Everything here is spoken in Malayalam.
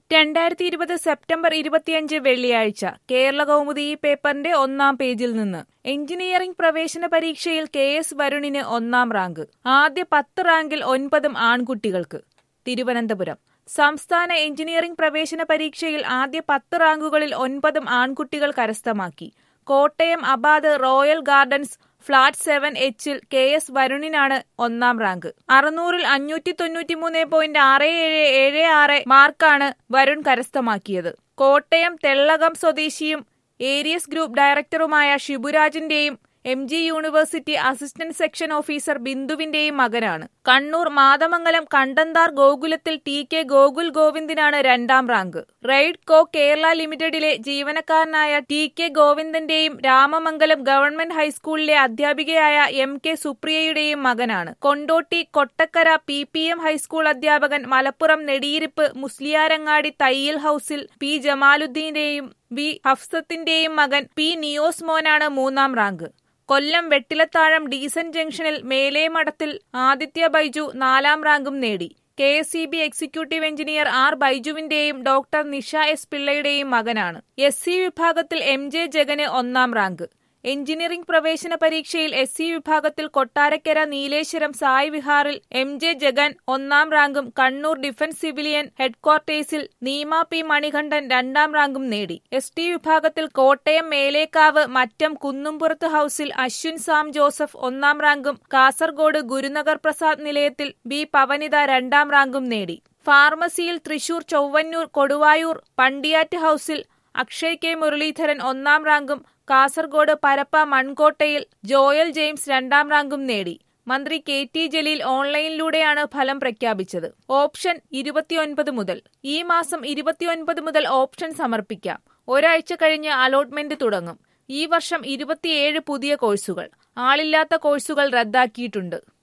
രണ്ടായിരത്തി ഇരുപത് സെപ്റ്റംബർ ഇരുപത്തിയഞ്ച് വെള്ളിയാഴ്ച കേരള കൗമുദി ഈ പേപ്പറിന്റെ ഒന്നാം പേജിൽ നിന്ന് എഞ്ചിനീയറിംഗ് പ്രവേശന പരീക്ഷയിൽ കെ എസ് വരുണിന് ഒന്നാം റാങ്ക് ആദ്യ പത്ത് റാങ്കിൽ ഒൻപതും ആൺകുട്ടികൾക്ക് തിരുവനന്തപുരം സംസ്ഥാന എഞ്ചിനീയറിംഗ് പ്രവേശന പരീക്ഷയിൽ ആദ്യ പത്ത് റാങ്കുകളിൽ ഒൻപതും ആൺകുട്ടികൾ കരസ്ഥമാക്കി Kottayam Abad royal gardens flat seven എച്ചിൽ കെ എസ് വരുണിനാണ് ഒന്നാം റാങ്ക് അറുന്നൂറിൽ അഞ്ഞൂറ്റി തൊണ്ണൂറ്റിമൂന്ന് പോയിന്റ് ആറ് ഏഴ് ഏഴ് ആറ് മാർക്കാണ് വരുൺ കരസ്ഥമാക്കിയത് കോട്ടയം തെള്ളകം സ്വദേശിയും ഏരിയസ് ഗ്രൂപ്പ് ഡയറക്ടറുമായ ഷിബുരാജിന്റെയും M G university assistant section officer ബിന്ദുവിന്റെയും മകനാണ് കണ്ണൂർ മാതമംഗലം കണ്ടന്താർ ഗോകുലത്തിൽ ടി കെ ഗോകുൽ ഗോവിന്ദിനാണ് രണ്ടാം റാങ്ക് റെയ്ഡ് കോ കേരള ലിമിറ്റഡിലെ ജീവനക്കാരനായ ടി കെ ഗോവിന്ദന്റെയും രാമമംഗലം ഗവൺമെന്റ് ഹൈസ്കൂളിലെ അധ്യാപികയായ എം കെ സുപ്രിയയുടെയും മകനാണ് Kondotty Kottakkara P P M high school അധ്യാപകൻ മലപ്പുറം നെടിയിരിപ്പ് മുസ്ലിയാരങ്ങാടി തയ്യൽ ഹൌസിൽ പി ജമാലുദ്ദീന്റെയും വി ഹഫ്സത്തിന്റെയും മകൻ പി നിയോസ് മോനാണ് മൂന്നാം റാങ്ക് കൊല്ലം വെട്ടിലത്താഴം ഡീസന്റ് ജംഗ്ഷനിൽ മേലേമഠത്തിൽ ആദിത്യ ബൈജു നാലാം റാങ്കും നേടി K S C B executive engineer R ബൈജുവിന്റെയും ഡോക്ടർ നിഷ എസ് പിള്ളയുടെയും മകനാണ് എസ് സി വിഭാഗത്തിൽ എം ജെ ജഗന് ഒന്നാം റാങ്ക് എഞ്ചിനീയറിംഗ് പ്രവേശന പരീക്ഷയിൽ എസ് സി വിഭാഗത്തിൽ കൊട്ടാരക്കര നീലേശ്വരം സായ് വിഹാറിൽ എം ജെ ജഗൻ ഒന്നാം റാങ്കും കണ്ണൂർ ഡിഫൻസ് സിവിലിയൻ ഹെഡ്ക്വാർട്ടേഴ്സിൽ നീമ പി മണികണ്ഠൻ രണ്ടാം റാങ്കും നേടി എസ് ടി വിഭാഗത്തിൽ കോട്ടയം മേലേക്കാവ് മറ്റം കുന്നുംപുറത്ത് ഹൌസിൽ അശ്വിൻ സാം ജോസഫ് ഒന്നാം റാങ്കും കാസർഗോഡ് ഗുരുനഗർ പ്രസാദ് നിലയത്തിൽ ബി പവനിത രണ്ടാം റാങ്കും നേടി ഫാർമസിയിൽ തൃശൂർ ചൊവ്വന്നൂർ കൊടുവായൂർ പണ്ടിയാറ്റ് ഹൌസിൽ അക്ഷയ് കെ മുരളീധരൻ ഒന്നാം റാങ്കും കാസർഗോഡ് പരപ്പ മൺകോട്ടയിൽ ജോയൽ ജെയിംസ് രണ്ടാം റാങ്കും നേടി മന്ത്രി കെ ടി ജലീൽ ഓൺലൈനിലൂടെയാണ് ഫലം പ്രഖ്യാപിച്ചത് ഓപ്ഷൻ ഇരുപത്തിയൊൻപത് മുതൽ ഈ മാസം ഇരുപത്തിയൊൻപത് മുതൽ ഓപ്ഷൻ സമർപ്പിക്കാം ഒരാഴ്ച കഴിഞ്ഞ് അലോട്ട്മെന്റ് തുടങ്ങും ഈ വർഷം ഇരുപത്തിയേഴ് പുതിയ കോഴ്സുകൾ ആളില്ലാത്ത കോഴ്സുകൾ റദ്ദാക്കിയിട്ടുണ്ട്